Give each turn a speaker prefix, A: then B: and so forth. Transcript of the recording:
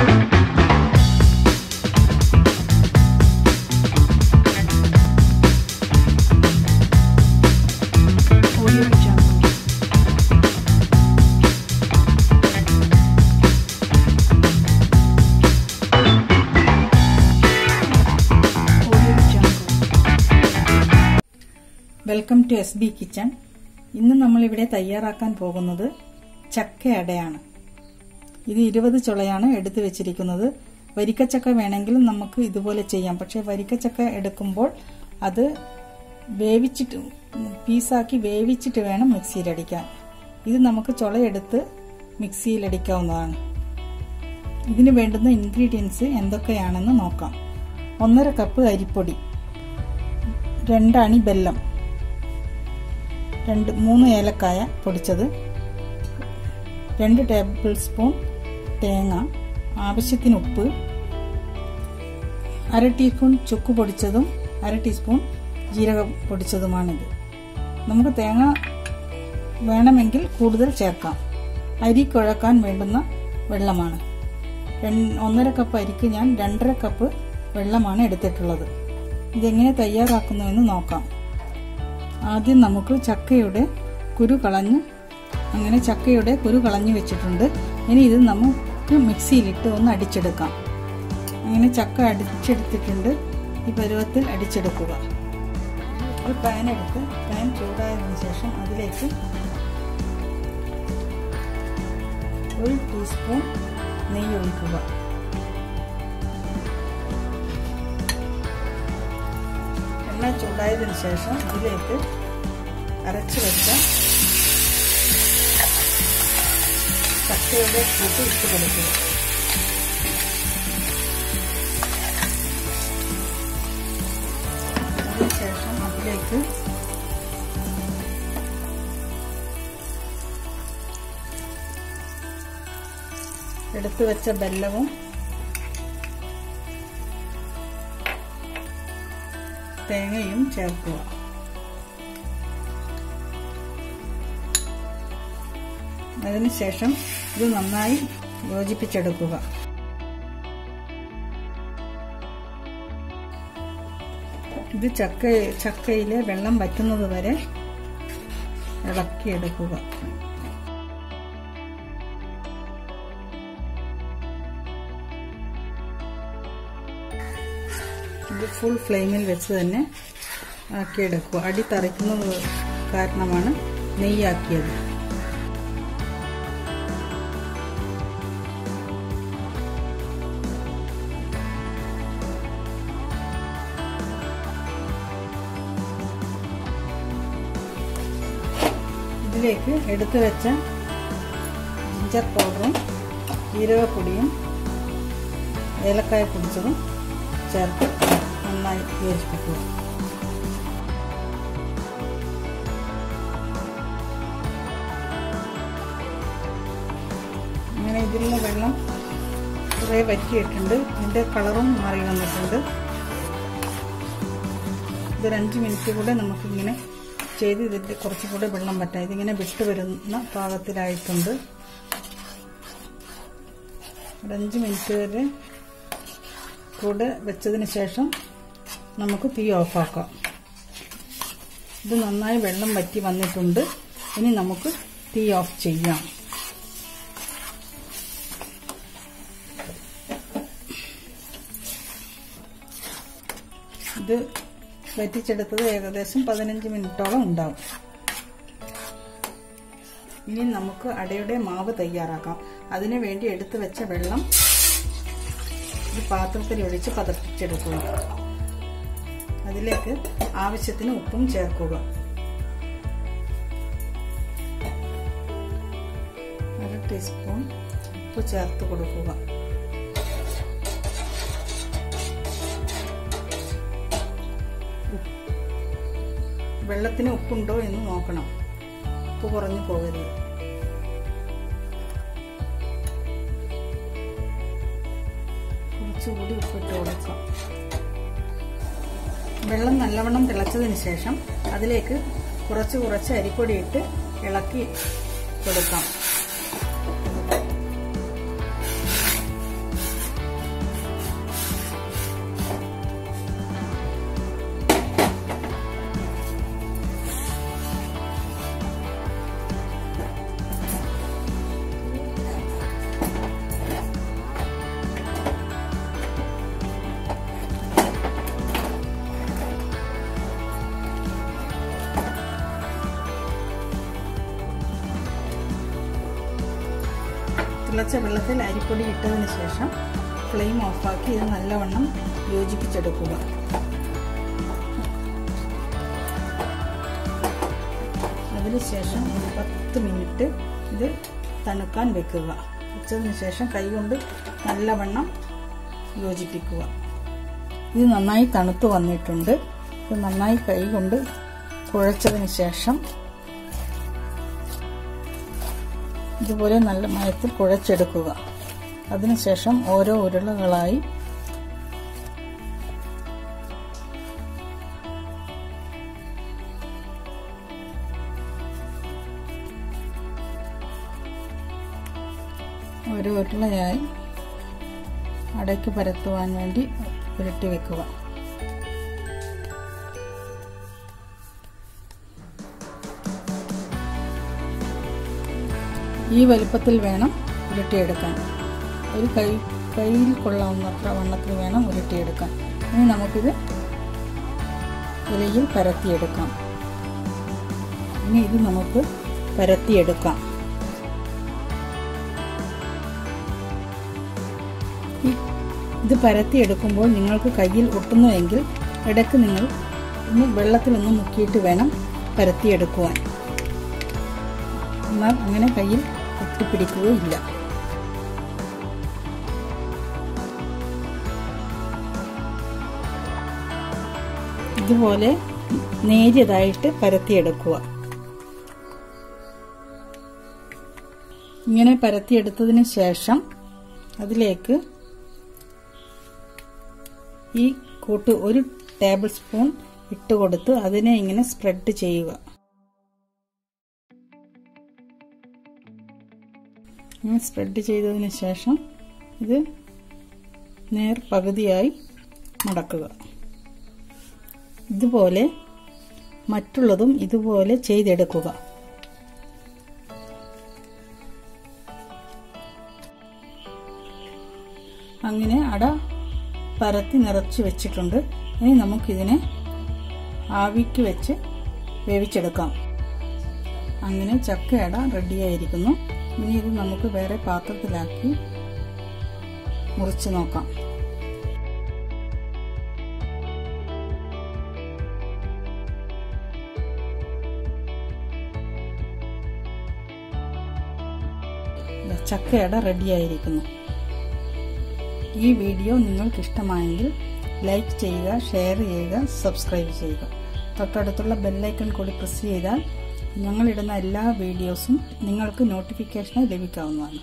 A: Audio Jungle. Audio Jungle. Welcome to S B kitchen ഇന്ന് നമ്മളിവിടെ തയ്യാറാക്കാൻ പോകുന്നത് ചക്ക അടയാണ് ഇത് ഇരുപത് ചുളയാണ് എടുത്തു വെച്ചിരിക്കുന്നത് വരിക്കച്ചക്ക വേണമെങ്കിലും നമുക്ക് ഇതുപോലെ ചെയ്യാം പക്ഷെ വരിക്കച്ചക്ക എടുക്കുമ്പോൾ അത് വേവിച്ചിട്ട് പീസാക്കി വേവിച്ചിട്ട് വേണം മിക്സിയിലടിക്കാൻ ഇത് നമുക്ക് ചുളയെടുത്ത് മിക്സിയിലടിക്കാവുന്നതാണ് ഇതിന് വേണ്ടുന്ന ഇൻഗ്രീഡിയൻസ് എന്തൊക്കെയാണെന്ന് നോക്കാം ഒന്നര കപ്പ് അരിപ്പൊടി രണ്ടണി ബെല്ലം രണ്ട് മൂന്ന് ഏലക്കായ പൊടിച്ചത് രണ്ട് ടേബിൾ സ്പൂൺ തേങ്ങ ആവശ്യത്തിന് ഉപ്പ് അര ടീസ്പൂൺ ചുക്ക് പൊടിച്ചതും അര ടീസ്പൂൺ ജീരകം പൊടിച്ചതുമാണിത് നമുക്ക് തേങ്ങ വേണമെങ്കിൽ കൂടുതൽ ചേർക്കാം അരി കുഴക്കാൻ വേണ്ടുന്ന വെള്ളമാണ് ഒന്നര കപ്പ് അരിക്ക് ഞാൻ രണ്ടര കപ്പ് വെള്ളമാണ് എടുത്തിട്ടുള്ളത് ഇതെങ്ങനെ തയ്യാറാക്കുന്നുവെന്ന് നോക്കാം ആദ്യം നമുക്ക് ചക്കയുടെ കുരു കളഞ്ഞ് അങ്ങനെ ചക്കയുടെ കുരു കളഞ്ഞു വെച്ചിട്ടുണ്ട് ഇനി ഇത് നമുക്ക് മിക്സിയിലിട്ട് ഒന്ന് അടിച്ചെടുക്കാം അങ്ങനെ ചക്ക അടിച്ചെടുത്തിട്ടുണ്ട് ഈ പരുവത്തിൽ അടിച്ചെടുക്കുക ഒരു പാൻ എടുത്ത് പാൻ ചൂടായതിനു ശേഷം അതിലേക്ക് ഒരു ടീസ്പൂൺ നെയ്യ് ഒഴിക്കുക എണ്ണ ചൂടായതിനു ശേഷം ഇതിലേക്ക് അരച്ചു വെച്ച ചക്കയുടെ കൂട്ട് ഇട്ട് കൊടുക്കുക അതിനുശേഷം അതിലേക്ക് എടുത്തു വെച്ച ബെല്ലവും തേങ്ങയും ചേർക്കുക അതിനുശേഷം ഇത് നന്നായി യോജിപ്പിച്ചെടുക്കുക ഇത് ചക്ക ചക്കയിലെ വെള്ളം വറ്റുന്നത് വരെ ഇളക്കിയെടുക്കുക ഇത് ഫുൾ ഫ്ലെയിമിൽ വെച്ച് തന്നെ ആക്കിയെടുക്കുക അടി തറയ്ക്കുന്നത് കാരണമാണ് നെയ്യാക്കിയത് ഇതിലേക്ക് എടുത്തു വെച്ച ജിഞ്ചർ പൗഡറും ജീരകപ്പൊടിയും ഏലക്കായ പൊടിച്ചതും ചേർത്ത് നന്നായി യോജിപ്പിക്കുക അങ്ങനെ ഇതിലുള്ള വെള്ളം കുറേ വറ്റിയിട്ടുണ്ട് ഇതിൻ്റെ കളറും മാറി വന്നിട്ടുണ്ട് ഇതൊരു അഞ്ച് മിനിറ്റ് കൂടെ നമുക്കിങ്ങനെ ചെയ്ത് ഇതിൻ്റെ കുറച്ചും കൂടെ വെള്ളം പറ്റാം ഇതിങ്ങനെ വിട്ട് വരുന്ന പാകത്തിലായിട്ടുണ്ട് ഒരു അഞ്ച് മിനിറ്റ് വരെ കൂടെ വെച്ചതിന് ശേഷം നമുക്ക് തീ ഓഫാക്കാം ഇത് നന്നായി വെള്ളം വറ്റി വന്നിട്ടുണ്ട് ഇനി നമുക്ക് തീ ഓഫ് ചെയ്യാം ഇത് വറ്റിച്ചെടുത്തത് ഏകദേശം പതിനഞ്ച് മിനിറ്റോളം ഉണ്ടാവും ഇനി നമുക്ക് അടയുടെ മാവ് തയ്യാറാക്കാം അതിനു വേണ്ടി എടുത്തു വെച്ച വെള്ളം ഒരു പാത്രത്തിൽ ഒഴിച്ച് പതപ്പിച്ചെടുക്കുക അതിലേക്ക് ആവശ്യത്തിന് ഉപ്പും ചേർക്കുക അര ടീസ്പൂൺ ഉപ്പ് ചേർത്ത് കൊടുക്കുക വെള്ളത്തിന് ഉപ്പുണ്ടോ എന്ന് നോക്കണം ഉപ്പ് കുറഞ്ഞു പോകരുത് കുറച്ചുകൂടി ഉപ്പിട്ട് കൊടുക്കാം വെള്ളം നല്ലവണ്ണം തിളച്ചതിന് ശേഷം അതിലേക്ക് കുറച്ച് കുറച്ച് അരിപ്പൊടി ഇട്ട് ഇളക്കി കൊടുക്കാം തിളച്ച വെള്ളത്തിൽ അരിപ്പൊടി ഇട്ടതിന് ശേഷം ഫ്ലെയിം ഓഫാക്കി ഇത് നല്ലവണ്ണം യോജിപ്പിച്ചെടുക്കുക അതിനുശേഷം ഒരു പത്ത് മിനിറ്റ് ഇത് തണുക്കാൻ വെക്കുക വെച്ചതിന് ശേഷം കൈകൊണ്ട് നല്ലവണ്ണം യോജിപ്പിക്കുക ഇത് നന്നായി തണുത്ത് വന്നിട്ടുണ്ട് ഇത് നന്നായി കൈകൊണ്ട് കുഴച്ചതിന് ശേഷം ഇതുപോലെ നല്ല മയത്തിൽ കുഴച്ചെടുക്കുക അതിനുശേഷം ഓരോ ഉരുളകളായി ഓരോ ഉരുളയായി അടയ്ക്ക് പരത്തുവാൻ വേണ്ടി ഉരുട്ടി വെക്കുക ഈ വലുപ്പത്തിൽ വേണം ഉരുട്ടിയെടുക്കാൻ ഒരു കൈ കയ്യിൽ കൊള്ളാവുന്നത്ര വണ്ണത്തിൽ വേണം ഉരുട്ടിയെടുക്കാൻ ഇനി നമുക്കിത് ഇലയിൽ പരത്തിയെടുക്കാം ഇനി ഇത് നമുക്ക് പരത്തിയെടുക്കാം ഇത് പരത്തിയെടുക്കുമ്പോൾ നിങ്ങൾക്ക് കയ്യിൽ ഒട്ടുന്നുവെങ്കിൽ ഇടയ്ക്ക് നിങ്ങൾ ഒന്ന് വെള്ളത്തിലൊന്ന് മുക്കിയിട്ട് വേണം പരത്തിയെടുക്കുവാൻ എന്നാൽ അങ്ങനെ കയ്യിൽ ഒട്ടിപ്പിടിക്കുകയില്ല ഇതുപോലെ നേരിയതായിട്ട് പരത്തിയെടുക്കുക ഇങ്ങനെ പരത്തിയെടുത്തതിന് ശേഷം അതിലേക്ക് ഈ കൂട്ട് ഒരു ടേബിൾ സ്പൂൺ ഇട്ട് കൊടുത്ത് അതിനെ ഇങ്ങനെ സ്പ്രെഡ് ചെയ്യുക ഇങ്ങനെ സ്പ്രെഡ് ചെയ്തതിന് ശേഷം ഇത് നേർ പകുതിയായി മടക്കുക ഇതുപോലെ മറ്റുള്ളതും ഇതുപോലെ ചെയ്തെടുക്കുക അങ്ങനെ അട പരത്തി നിറച്ച് വെച്ചിട്ടുണ്ട് ഇനി നമുക്കിതിനെ ആവിക്ക് വെച്ച് വേവിച്ചെടുക്കാം അങ്ങനെ ചക്കയട റെഡിയായിരിക്കുന്നു ഇനി ഇത് നമുക്ക് വേറെ പാത്രത്തിലാക്കി മുറിച്ച് നോക്കാം ചക്കയട റെഡിയായിരിക്കുന്നു ഈ വീഡിയോ നിങ്ങൾക്ക് ഇഷ്ടമായെങ്കിൽ ലൈക്ക് ചെയ്യുക ഷെയർ ചെയ്യുക സബ്സ്ക്രൈബ് ചെയ്യുക തൊട്ടടുത്തുള്ള ബെല്ലൈക്കൺ കൂടി പ്രസ് ചെയ്താൽ ഞങ്ങളിടുന്ന എല്ലാ വീഡിയോസും നിങ്ങൾക്ക് നോട്ടിഫിക്കേഷനായി ലഭിക്കാവുന്നതാണ്